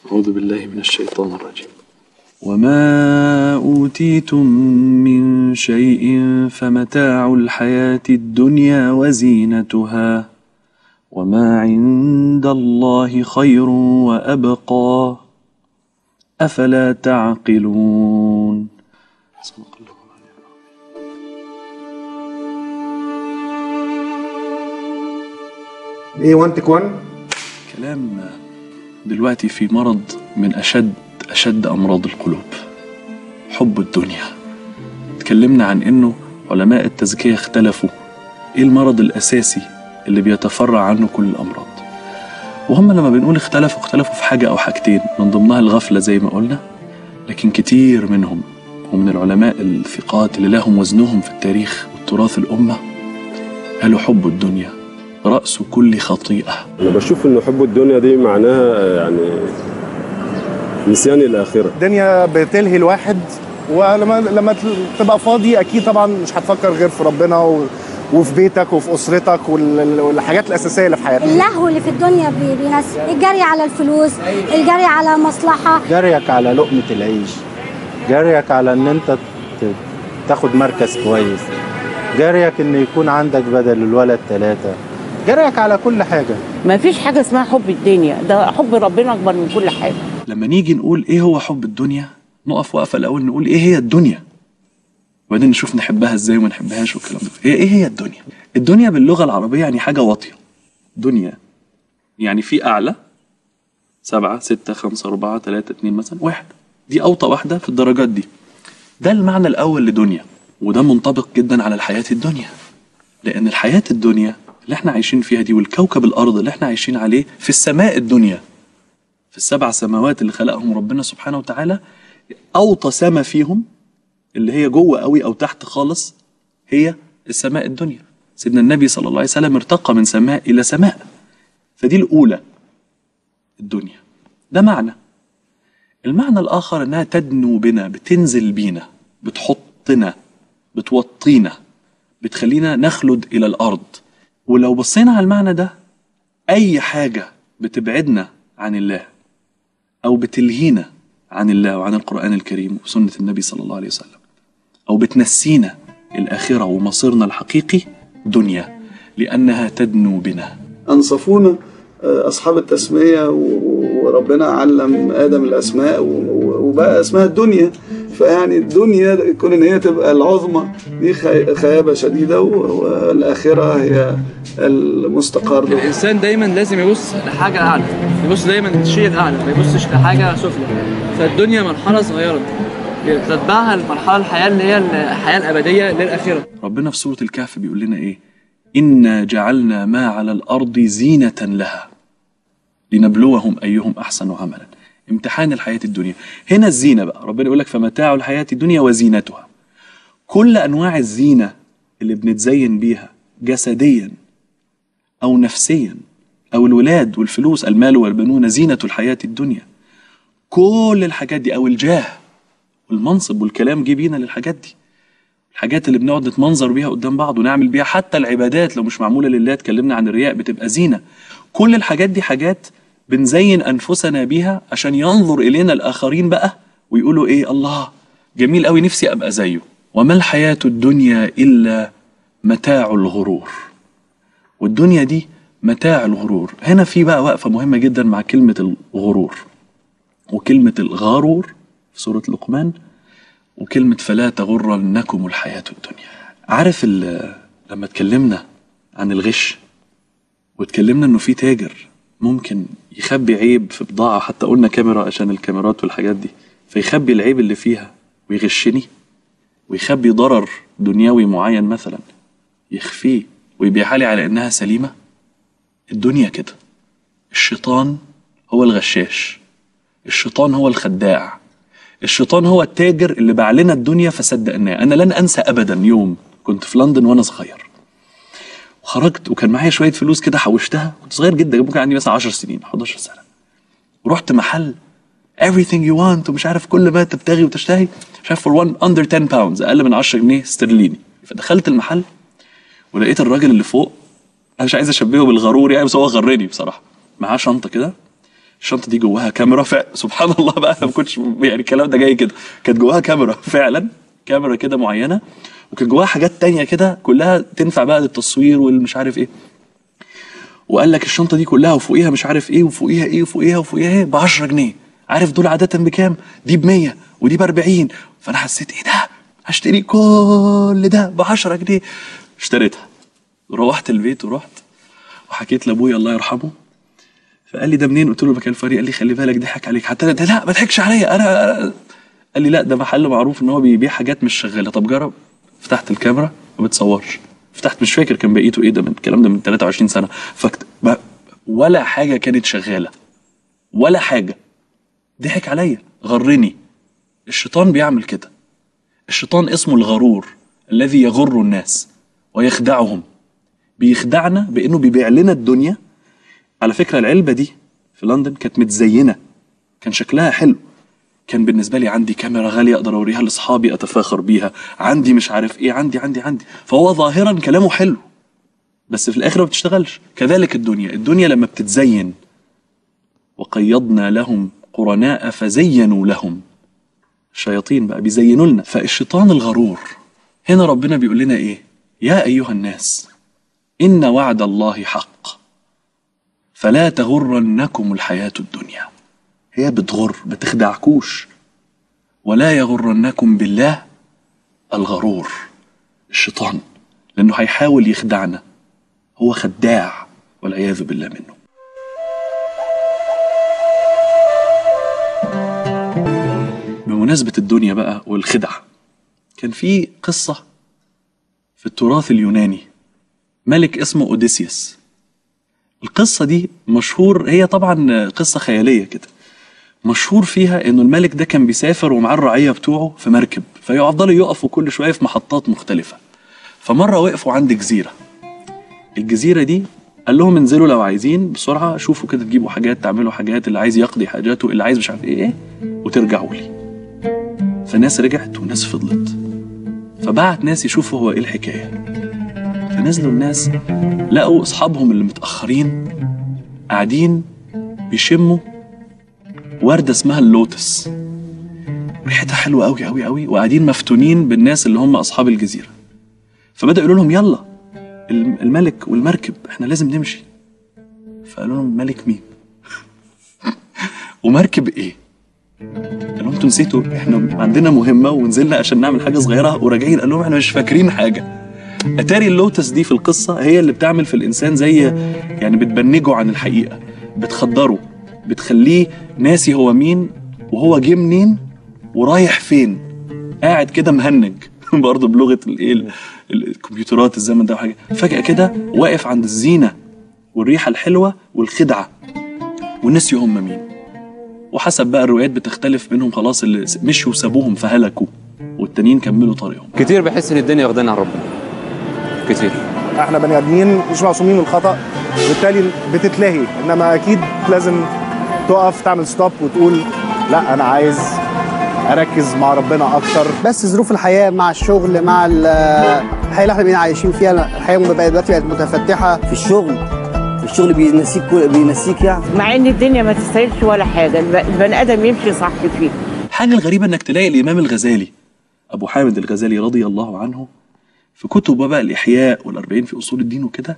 أعوذ بالله من الشيطان الرجيم وما أوتيتم من شيء فمتاع الحياة الدنيا وزينتها وما عند الله خير وأبقى أفلا تعقلون صدق الله العظيم. ايه 1 تك 1 كلام دلوقتي في مرض من أشد أشد أمراض القلوب حب الدنيا اتكلمنا عن إنه علماء التزكية اختلفوا إيه المرض الأساسي اللي بيتفرع عنه كل الأمراض وهم لما بنقول اختلفوا اختلفوا في حاجة أو حاجتين من ضمنها الغفلة زي ما قلنا لكن كتير منهم ومن العلماء الثقات اللي لهم وزنهم في التاريخ والتراث الأمة قالوا حب الدنيا رأس كل خطيئة انا بشوف ان حب الدنيا دي معناها يعني نسيان الاخره الدنيا بتلهي الواحد ولما لما تبقى فاضي اكيد طبعا مش هتفكر غير في ربنا و... وفي بيتك وفي اسرتك وال- والحاجات الاساسيه اللي في حياتك اللهو اللي في الدنيا بي- بينسي الجري على الفلوس الجري على مصلحة جريك على لقمة العيش جريك على ان انت ت- تاخد مركز كويس جريك ان يكون عندك بدل الولد ثلاثة جريك على كل حاجة ما فيش حاجة اسمها حب الدنيا ده حب ربنا أكبر من كل حاجة لما نيجي نقول ايه هو حب الدنيا نقف وقفه الاول نقول ايه هي الدنيا وبعدين نشوف نحبها ازاي وما نحبهاش والكلام ده هي ايه هي الدنيا الدنيا باللغه العربيه يعني حاجه واطيه دنيا يعني في اعلى سبعة ستة خمسة أربعة ثلاثة اتنين مثلا واحد دي أوطى واحدة في الدرجات دي ده المعنى الأول لدنيا وده منطبق جدا على الحياة الدنيا لأن الحياة الدنيا اللي احنا عايشين فيها دي والكوكب الأرض اللي احنا عايشين عليه في السماء الدنيا في السبع سماوات اللي خلقهم ربنا سبحانه وتعالى أوطى سما فيهم اللي هي جوه قوي أو تحت خالص هي السماء الدنيا سيدنا النبي صلى الله عليه وسلم ارتقى من سماء إلى سماء فدي الأولى الدنيا ده معنى المعنى الآخر إنها تدنو بنا بتنزل بينا بتحطنا بتوطينا بتخلينا نخلد إلى الأرض ولو بصينا على المعنى ده أي حاجة بتبعدنا عن الله أو بتلهينا عن الله وعن القرآن الكريم وسنة النبي صلى الله عليه وسلم أو بتنسينا الآخرة ومصيرنا الحقيقي دنيا لأنها تدنو بنا أنصفونا أصحاب التسمية و- وربنا علم آدم الأسماء و- وبقى اسمها الدنيا فيعني الدنيا كون إن هي تبقى العظمى دي خي- خيابة شديدة و- والآخرة هي المستقر الانسان دايما لازم يبص لحاجه اعلى يبص دايما للشيء الاعلى ما يبصش لحاجه سفلى فالدنيا مرحله صغيره تتبعها المرحله الحياه اللي هي الحياه الابديه للاخره ربنا في سورة الكهف بيقول لنا إيه إنا جعلنا ما على الأرض زينة لها لنبلوهم أيهم أحسن عملا امتحان الحياة الدنيا هنا الزينة بقى ربنا يقول لك فمتاع الحياة الدنيا وزينتها كل أنواع الزينة اللي بنتزين بيها جسديا أو نفسيا أو الولاد والفلوس المال والبنون زينة الحياة الدنيا كل الحاجات دي أو الجاه والمنصب والكلام جه بينا للحاجات دي الحاجات اللي بنقعد نتمنظر بيها قدام بعض ونعمل بيها حتى العبادات لو مش معمولة لله اتكلمنا عن الرياء بتبقى زينة كل الحاجات دي حاجات بنزين أنفسنا بيها عشان ينظر إلينا الآخرين بقى ويقولوا إيه الله جميل قوي نفسي أبقى زيه وما الحياة الدنيا إلا متاع الغرور والدنيا دي متاع الغرور هنا في بقى وقفة مهمة جدا مع كلمة الغرور وكلمة الغرور في سورة لقمان وكلمة فلا تغرنكم الحياة الدنيا عارف ال- لما اتكلمنا عن الغش واتكلمنا انه في تاجر ممكن يخبي عيب في بضاعة حتى قلنا كاميرا عشان الكاميرات والحاجات دي فيخبي العيب اللي فيها ويغشني ويخبي ضرر دنيوي معين مثلا يخفيه ويبيعها لي على انها سليمة الدنيا كده الشيطان هو الغشاش الشيطان هو الخداع الشيطان هو التاجر اللي باع لنا الدنيا فصدقناه انا لن انسى ابدا يوم كنت في لندن وانا صغير وخرجت وكان معايا شويه فلوس كده حوشتها كنت صغير جدا ممكن عندي مثلا 10 سنين 11 سنه ورحت محل everything you want ومش عارف كل ما تبتغي وتشتهي مش عارف for one under 10 pounds اقل من 10 جنيه استرليني فدخلت المحل ولقيت الراجل اللي فوق انا مش عايز اشبهه بالغرور يعني بس هو غرني بصراحه معاه شنطه كده الشنطه دي جواها كاميرا ف... سبحان الله بقى أنا ما كنتش يعني الكلام ده جاي كده كانت جواها كاميرا فعلا كاميرا كده معينه وكان جواها حاجات تانية كده كلها تنفع بقى للتصوير والمش عارف ايه وقال لك الشنطه دي كلها وفوقيها مش عارف ايه وفوقيها ايه وفوقيها وفوقيها ايه ب 10 جنيه عارف دول عاده بكام دي ب 100 ودي ب 40 فانا حسيت ايه ده هشتري كل ده ب 10 جنيه اشتريتها روحت البيت ورحت وحكيت لابويا الله يرحمه فقال لي ده منين قلت له مكان الفريق قال لي خلي بالك ضحك عليك حتى أنا- ده لا ما تضحكش عليا انا أنا- قال لي لا ده محل معروف ان هو بيبيع حاجات مش شغاله طب جرب فتحت الكاميرا ما بتصورش فتحت مش فاكر كان بقيته ايه ده من الكلام ده من 23 سنه فكت ب- ولا حاجه كانت شغاله ولا حاجه ضحك عليا غرني الشيطان بيعمل كده الشيطان اسمه الغرور الذي يغر الناس ويخدعهم بيخدعنا بانه بيبيع لنا الدنيا على فكره العلبه دي في لندن كانت متزينه كان شكلها حلو كان بالنسبه لي عندي كاميرا غاليه اقدر اوريها لاصحابي اتفاخر بيها عندي مش عارف ايه عندي عندي عندي فهو ظاهرا كلامه حلو بس في الاخر ما بتشتغلش كذلك الدنيا الدنيا لما بتتزين وقيضنا لهم قرناء فزينوا لهم الشياطين بقى بيزينوا لنا فالشيطان الغرور هنا ربنا بيقول لنا ايه يا ايها الناس ان وعد الله حق فلا تغرنكم الحياه الدنيا هي بتغر بتخدعكوش ولا يغرنكم بالله الغرور الشيطان لانه هيحاول يخدعنا هو خداع والعياذ بالله منه بمناسبة الدنيا بقى والخدع كان في قصة في التراث اليوناني ملك اسمه أوديسيوس القصة دي مشهور هي طبعا قصة خيالية كده مشهور فيها انه الملك ده كان بيسافر ومعاه الرعية بتوعه في مركب فيفضلوا يقفوا كل شوية في محطات مختلفة فمرة وقفوا عند جزيرة الجزيرة دي قال لهم انزلوا لو عايزين بسرعة شوفوا كده تجيبوا حاجات تعملوا حاجات اللي عايز يقضي حاجاته اللي عايز مش عارف ايه ايه وترجعوا لي فالناس رجعت والناس فضلت فبعت ناس يشوفوا هو ايه الحكاية فنزلوا الناس لقوا اصحابهم اللي متأخرين قاعدين بيشموا وردة اسمها اللوتس ريحتها حلوة قوي قوي قوي وقاعدين مفتونين بالناس اللي هم أصحاب الجزيرة فبدأوا يقولوا لهم يلا الم- الملك والمركب احنا لازم نمشي فقالوا لهم ملك مين ومركب ايه قال لهم انتوا نسيتوا احنا عندنا مهمة ونزلنا عشان نعمل حاجة صغيرة وراجعين قال لهم احنا مش فاكرين حاجة اتاري اللوتس دي في القصة هي اللي بتعمل في الانسان زي يعني بتبنجه عن الحقيقة بتخدره بتخليه ناسي هو مين وهو جه منين ورايح فين قاعد كده مهنج برضه بلغه الايه ال- ال- الكمبيوترات الزمن ده وحاجه فجاه كده واقف عند الزينه والريحه الحلوه والخدعه ونسيوا هم مين وحسب بقى الروايات بتختلف منهم خلاص اللي س- مشوا وسابوهم فهلكوا والتانيين كملوا طريقهم كتير بحس ان الدنيا واخدانا عن ربنا كتير احنا بني ادمين مش معصومين من الخطا بالتالي بتتلهي انما اكيد لازم تقف تعمل ستوب وتقول لا انا عايز اركز مع ربنا اكتر بس ظروف الحياه مع الشغل مع ال- الحياه اللي احنا بقينا عايشين فيها الحياه بقت دلوقتي بقت متفتحه في الشغل الشغل بينسيك كل- بينسيك يعني مع ان الدنيا ما تستاهلش ولا حاجه الب- البني ادم يمشي صح فيه حاجة الغريبة انك تلاقي الامام الغزالي ابو حامد الغزالي رضي الله عنه في كتبه بقى الاحياء والاربعين في اصول الدين وكده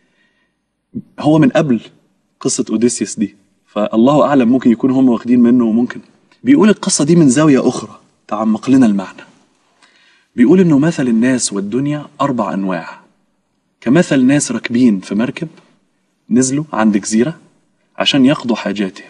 هو من قبل قصة اوديسيوس دي فالله اعلم ممكن يكون هم واخدين منه وممكن بيقول القصة دي من زاوية اخرى تعمق لنا المعنى بيقول انه مثل الناس والدنيا اربع انواع كمثل ناس راكبين في مركب نزلوا عند جزيرة عشان يقضوا حاجاتهم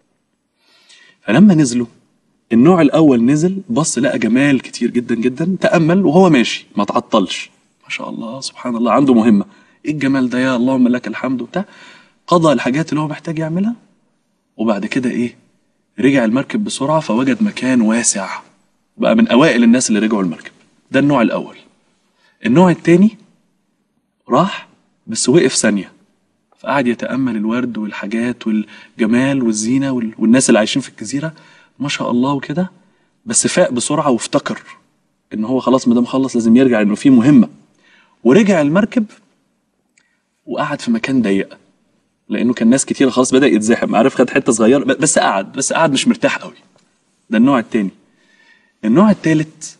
فلما نزلوا النوع الاول نزل بص لقى جمال كتير جدا جدا تامل وهو ماشي ما تعطلش ما شاء الله سبحان الله عنده مهمه ايه الجمال ده يا اللهم لك الحمد وبتاع قضى الحاجات اللي هو محتاج يعملها وبعد كده ايه رجع المركب بسرعه فوجد مكان واسع بقى من اوائل الناس اللي رجعوا المركب ده النوع الاول النوع التاني راح بس وقف ثانيه فقعد يتامل الورد والحاجات والجمال والزينه وال- والناس اللي عايشين في الجزيره ما شاء الله وكده بس فاق بسرعه وافتكر ان هو خلاص ما دام خلص لازم يرجع انه في مهمه ورجع المركب وقعد في مكان ضيق لانه كان ناس كتير خلاص بدا يتزاحم عارف خد حته صغيره ب- بس قعد بس قعد مش مرتاح قوي ده النوع التاني النوع التالت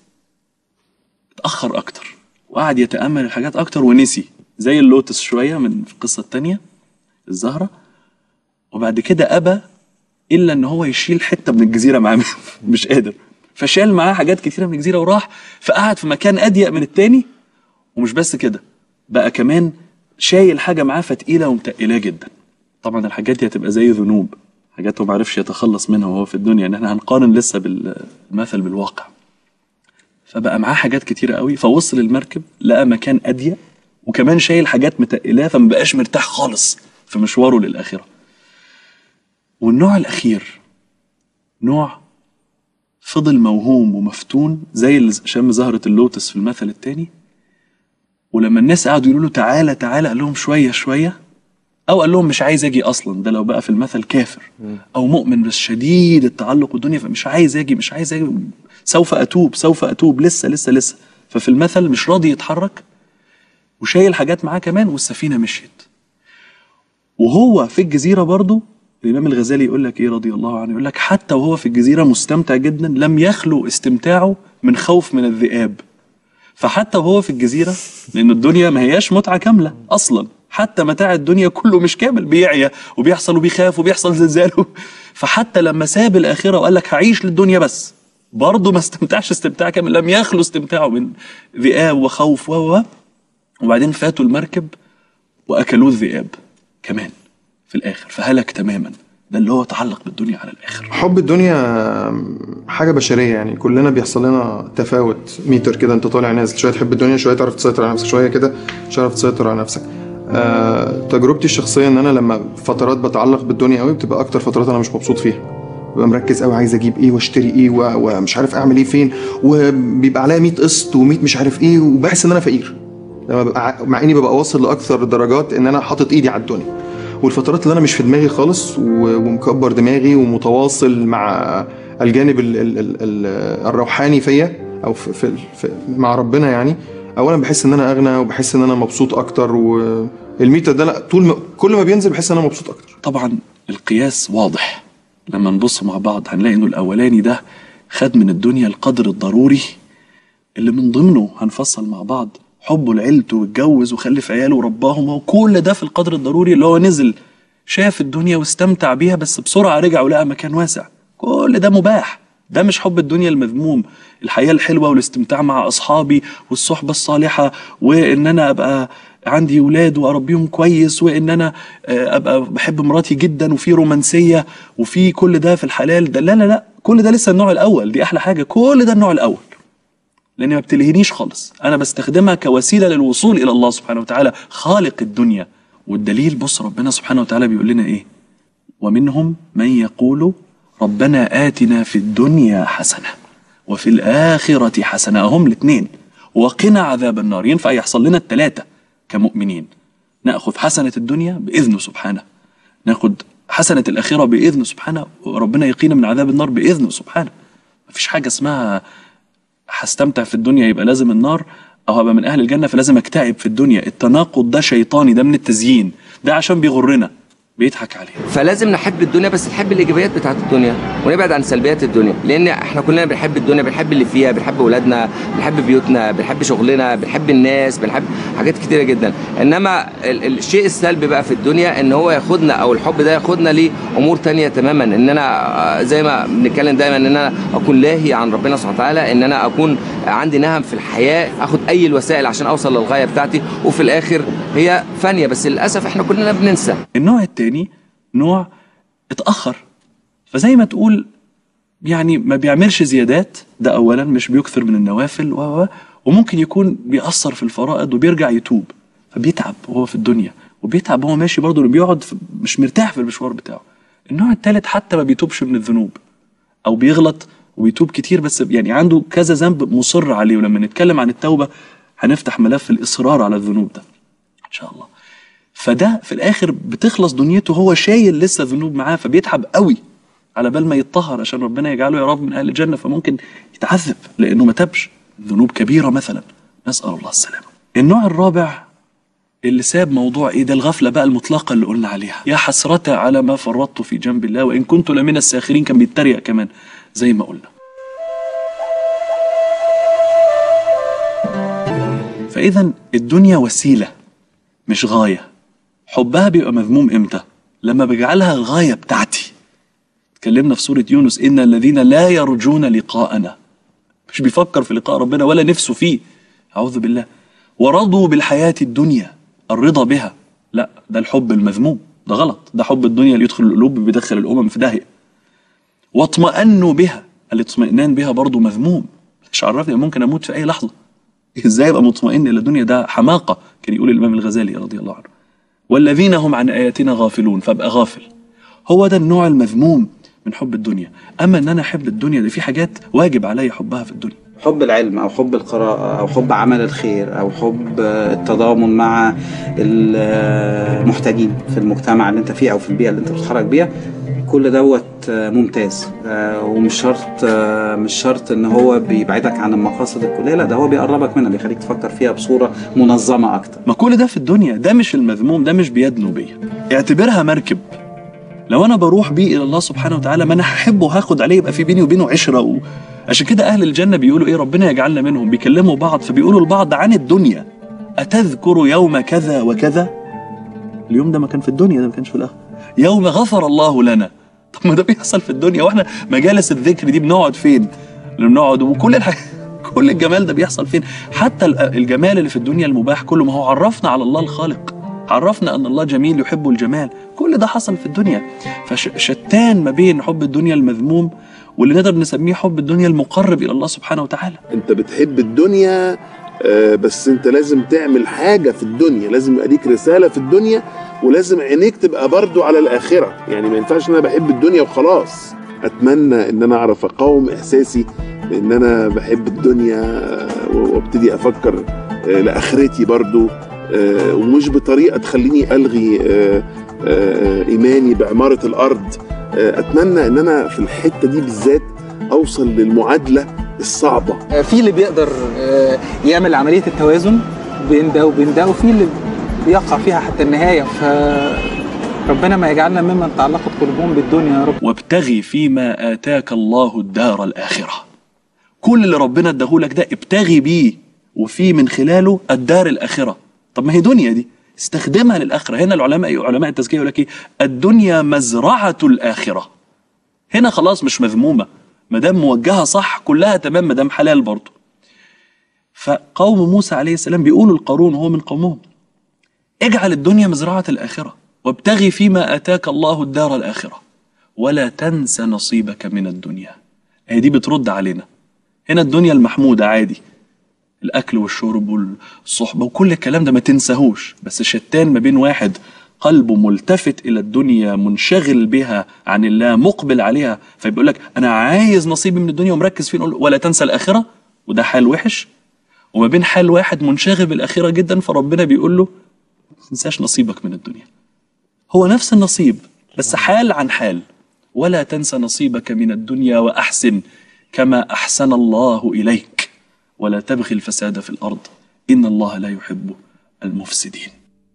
اتاخر اكتر وقعد يتامل الحاجات اكتر ونسي زي اللوتس شويه من في القصه التانيه الزهره وبعد كده ابى الا ان هو يشيل حته من الجزيره معاه مش قادر فشال معاه حاجات كتيره من الجزيره وراح فقعد في مكان اضيق من التاني ومش بس كده بقى كمان شايل حاجه معاه فتقيله ومتقلاه جدا طبعا الحاجات دي هتبقى زي ذنوب حاجات هو ما عرفش يتخلص منها وهو في الدنيا ان احنا هنقارن لسه بالمثل بالواقع فبقى معاه حاجات كتيره قوي فوصل المركب لقى مكان اضيق وكمان شايل حاجات متقلاه فما بقاش مرتاح خالص في مشواره للاخره والنوع الاخير نوع فضل موهوم ومفتون زي اللي شم زهرة اللوتس في المثل التاني ولما الناس قعدوا يقولوا له تعالى تعالى قال لهم شوية شوية أو قال لهم مش عايز أجي أصلا ده لو بقى في المثل كافر أو مؤمن بس شديد التعلق بالدنيا فمش عايز أجي مش عايز أجي سوف أتوب سوف أتوب لسه لسه لسه ففي المثل مش راضي يتحرك وشايل حاجات معاه كمان والسفينة مشيت وهو في الجزيرة برضه الإمام الغزالي يقول لك إيه رضي الله عنه يقول لك حتى وهو في الجزيرة مستمتع جدا لم يخلو استمتاعه من خوف من الذئاب فحتى وهو في الجزيرة لأن الدنيا ما هياش متعة كاملة أصلا حتى متاع الدنيا كله مش كامل بيعيا وبيحصل وبيخاف وبيحصل زلزال فحتى لما ساب الآخرة وقال لك هعيش للدنيا بس برضه ما استمتعش استمتاع كامل لم يخلو استمتاعه من ذئاب وخوف و و وبعدين فاتوا المركب وأكلوه الذئاب كمان في الآخر فهلك تماما ده اللي هو تعلق بالدنيا على الآخر حب الدنيا حاجة بشرية يعني كلنا بيحصل لنا تفاوت ميتر كده انت طالع نازل شوية تحب الدنيا شوية تعرف تسيطر على نفسك شوية كده مش تعرف تسيطر على نفسك آه، تجربتي الشخصية ان انا لما فترات بتعلق بالدنيا قوي بتبقى اكتر فترات انا مش مبسوط فيها ببقى مركز قوي عايز اجيب ايه واشتري ايه و- ومش عارف اعمل ايه فين وبيبقى عليا 100 قسط و100 مش عارف ايه وبحس ان انا فقير لما ببقى ع- مع اني ببقى واصل لاكثر درجات ان انا حاطط ايدي على الدنيا والفترات اللي انا مش في دماغي خالص و- ومكبر دماغي ومتواصل مع الجانب ال ال ال ال الروحاني فيا او في في في مع ربنا يعني اولا بحس ان انا اغنى وبحس ان انا مبسوط اكتر والميتر ده لا طول ما كل ما بينزل بحس ان انا مبسوط اكتر طبعا القياس واضح لما نبص مع بعض هنلاقي انه الاولاني ده خد من الدنيا القدر الضروري اللي من ضمنه هنفصل مع بعض حبه لعيلته واتجوز وخلف عياله ورباهم وكل ده في القدر الضروري اللي هو نزل شاف الدنيا واستمتع بيها بس بسرعة رجع ولقى مكان واسع كل ده مباح ده مش حب الدنيا المذموم الحياة الحلوة والاستمتاع مع أصحابي والصحبة الصالحة وإن أنا أبقى عندي ولاد وأربيهم كويس وإن أنا آه، أبقى بحب مراتي جدا وفي رومانسية وفي كل ده في الحلال ده لا لا لا كل ده لسه النوع الأول دي أحلى حاجة كل ده النوع الأول لان ما بتلهينيش خالص انا بستخدمها كوسيله للوصول الى الله سبحانه وتعالى خالق الدنيا والدليل بص ربنا سبحانه وتعالى بيقول لنا ايه ومنهم من يقول ربنا آتنا في الدنيا حسنة وفي الآخرة حسنة هم الاثنين وقنا عذاب النار ينفع يحصل لنا الثلاثة كمؤمنين نأخذ حسنة الدنيا بإذنه سبحانه ناخد حسنة الآخرة بإذنه سبحانه وربنا يقينا من عذاب النار بإذنه سبحانه مفيش حاجة اسمها هستمتع في الدنيا يبقى لازم النار او هبقى من اهل الجنه فلازم اكتئب في الدنيا التناقض ده شيطاني ده من التزيين ده عشان بيغرنا بيضحك علينا فلازم نحب الدنيا بس نحب الايجابيات بتاعت الدنيا ونبعد عن سلبيات الدنيا لان احنا كلنا بنحب الدنيا بنحب اللي فيها بنحب اولادنا بنحب بيوتنا بنحب شغلنا بنحب الناس بنحب حاجات كتيره جدا انما ال- ال- الشيء السلبي بقى في الدنيا ان هو ياخدنا او الحب ده ياخدنا لامور تانية تماما ان انا آه، زي ما بنتكلم دايما ان انا اكون لاهي عن ربنا سبحانه وتعالى ان انا اكون عندي نهم في الحياه اخد اي الوسائل عشان اوصل للغايه بتاعتي وفي الاخر هي فانيه بس للاسف احنا كلنا بننسى النوع التاني نوع اتأخر فزي ما تقول يعني ما بيعملش زيادات ده أولا مش بيكثر من النوافل و و- وممكن يكون بيأثر في الفرائض وبيرجع يتوب فبيتعب وهو في الدنيا وبيتعب وهو ماشي برضه إنه بيقعد في مش مرتاح في المشوار بتاعه النوع التالت حتى ما بيتوبش من الذنوب أو بيغلط وبيتوب كتير بس يعني عنده كذا ذنب مصر عليه ولما نتكلم عن التوبة هنفتح ملف الإصرار على الذنوب ده إن شاء الله فده في الاخر بتخلص دنيته هو شايل لسه ذنوب معاه فبيتعب قوي على بال ما يتطهر عشان ربنا يجعله يا رب من اهل الجنه فممكن يتعذب لانه ما تبش ذنوب كبيره مثلا نسال الله السلامه النوع الرابع اللي ساب موضوع ايه ده الغفله بقى المطلقه اللي قلنا عليها يا حسرة على ما فرطت في جنب الله وان كنت لمن الساخرين كان بيتريق كمان زي ما قلنا فاذا الدنيا وسيله مش غايه حبها بيبقى مذموم امتى لما بجعلها الغايه بتاعتي اتكلمنا في سوره يونس ان الذين لا يرجون لقاءنا مش بيفكر في لقاء ربنا ولا نفسه فيه اعوذ بالله ورضوا بالحياه الدنيا الرضا بها لا ده الحب المذموم ده غلط ده حب الدنيا اللي يدخل القلوب بيدخل الامم في داهيه واطمأنوا بها الاطمئنان بها برضه مذموم مش عرفني ممكن اموت في اي لحظه ازاي ابقى مطمئن الى الدنيا ده حماقه كان يقول الامام الغزالي رضي الله عنه والذين هم عن اياتنا غافلون فابقى غافل هو ده النوع المذموم من حب الدنيا اما ان انا احب الدنيا دي في حاجات واجب علي حبها في الدنيا حب العلم او حب القراءه او حب عمل الخير او حب التضامن مع المحتاجين في المجتمع اللي انت فيه او في البيئه اللي انت بتتحرك بيها كل دوت ممتاز ومش شرط مش شرط ان هو بيبعدك عن المقاصد الكليه لا ده هو بيقربك منها بيخليك تفكر فيها بصوره منظمه اكتر ما كل ده في الدنيا ده مش المذموم ده مش بيدنو بيا اعتبرها مركب لو انا بروح بيه الى الله سبحانه وتعالى ما انا هحبه وهاخد عليه يبقى في بيني وبينه عشره و... عشان كده اهل الجنه بيقولوا ايه ربنا يجعلنا منهم بيكلموا بعض فبيقولوا لبعض عن الدنيا اتذكر يوم كذا وكذا اليوم ده ما كان في الدنيا ده ما كانش في الاخره يوم غفر الله لنا طب ما ده بيحصل في الدنيا واحنا مجالس الذكر دي بنقعد فين بنقعد وكل الح... كل الجمال ده بيحصل فين حتى الجمال اللي في الدنيا المباح كله ما هو عرفنا على الله الخالق عرفنا ان الله جميل يحب الجمال كل ده حصل في الدنيا فشتان ما بين حب الدنيا المذموم واللي نقدر نسميه حب الدنيا المقرب الى الله سبحانه وتعالى انت بتحب الدنيا آه، بس انت لازم تعمل حاجة في الدنيا لازم يبقى ليك رسالة في الدنيا ولازم عينيك تبقى برضو على الآخرة يعني ما ينفعش ان انا بحب الدنيا وخلاص اتمنى ان انا اعرف اقاوم احساسي ان انا بحب الدنيا آه، وابتدي افكر آه، لاخرتي برضو آه، ومش بطريقة تخليني الغي آه، آه، ايماني بعمارة الارض آه، اتمنى ان انا في الحتة دي بالذات اوصل للمعادلة الصعبة في اللي بيقدر آه، يعمل عملية التوازن بين ده وبين ده وفي اللي بيقع فيها حتى النهاية فربنا ما يجعلنا ممن تعلقت قلوبهم بالدنيا يا رب وابتغي فيما آتاك الله الدار الآخرة كل اللي ربنا اداهولك ده ابتغي بيه وفي من خلاله الدار الآخرة طب ما هي دنيا دي استخدمها للآخرة هنا العلماء علماء التزكية يقول لك ايه الدنيا مزرعة الآخرة هنا خلاص مش مذمومة ما دام موجهة صح كلها تمام ما دام حلال برضه فقوم موسى عليه السلام بيقولوا القارون وهو من قومهم اجعل الدنيا مزرعة الآخرة وابتغي فيما آتاك الله الدار الآخرة ولا تنس نصيبك من الدنيا هي دي بترد علينا هنا الدنيا المحمودة عادي الأكل والشرب والصحبة وكل الكلام ده ما تنساهوش بس شتان ما بين واحد قلبه ملتفت إلى الدنيا منشغل بها عن الله مقبل عليها فبيقول لك أنا عايز نصيبي من الدنيا ومركز فيه نقول له ولا تنسى الآخرة وده حال وحش وما بين حال واحد منشغل بالآخرة جدا فربنا بيقول له ما تنساش نصيبك من الدنيا هو نفس النصيب بس حال عن حال ولا تنس نصيبك من الدنيا وأحسن كما أحسن الله إليك ولا تبغي الفساد في الأرض إن الله لا يحب المفسدين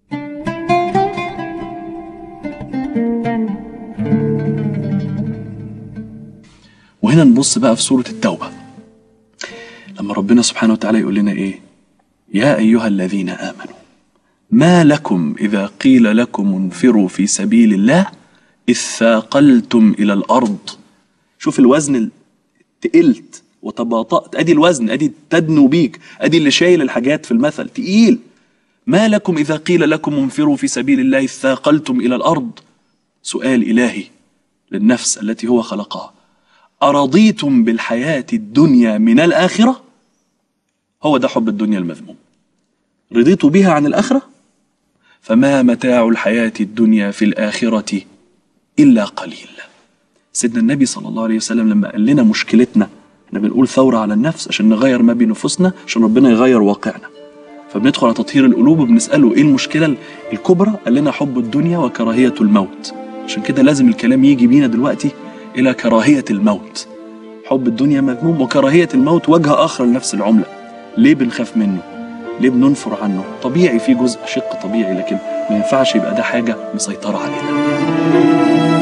وهنا نبص بقى في سورة التوبة لما ربنا سبحانه وتعالى يقول لنا إيه يا أيها الذين آمنوا ما لكم إذا قيل لكم انفروا في سبيل الله إذ ثاقلتم إلى الأرض شوف الوزن تقلت وتباطأت أدي الوزن أدي تدنو بيك أدي اللي شايل الحاجات في المثل تقيل ما لكم إذا قيل لكم انفروا في سبيل الله إذ ثاقلتم إلى الأرض سؤال إلهي للنفس التي هو خلقها أرضيتم بالحياة الدنيا من الآخرة هو ده حب الدنيا المذموم رضيتوا بها عن الآخرة فما متاع الحياة الدنيا في الآخرة إلا قليل سيدنا النبي صلى الله عليه وسلم لما قال لنا مشكلتنا احنا بنقول ثورة على النفس عشان نغير ما بنفوسنا عشان ربنا يغير واقعنا فبندخل على تطهير القلوب وبنسأله ايه المشكلة الكبرى قال لنا حب الدنيا وكراهية الموت عشان كده لازم الكلام يجي بينا دلوقتي إلى كراهية الموت حب الدنيا مذموم وكراهية الموت وجه آخر لنفس العملة ليه بنخاف منه ليه بننفر عنه طبيعي في جزء شق طبيعي لكن ما ينفعش يبقى ده حاجة مسيطرة علينا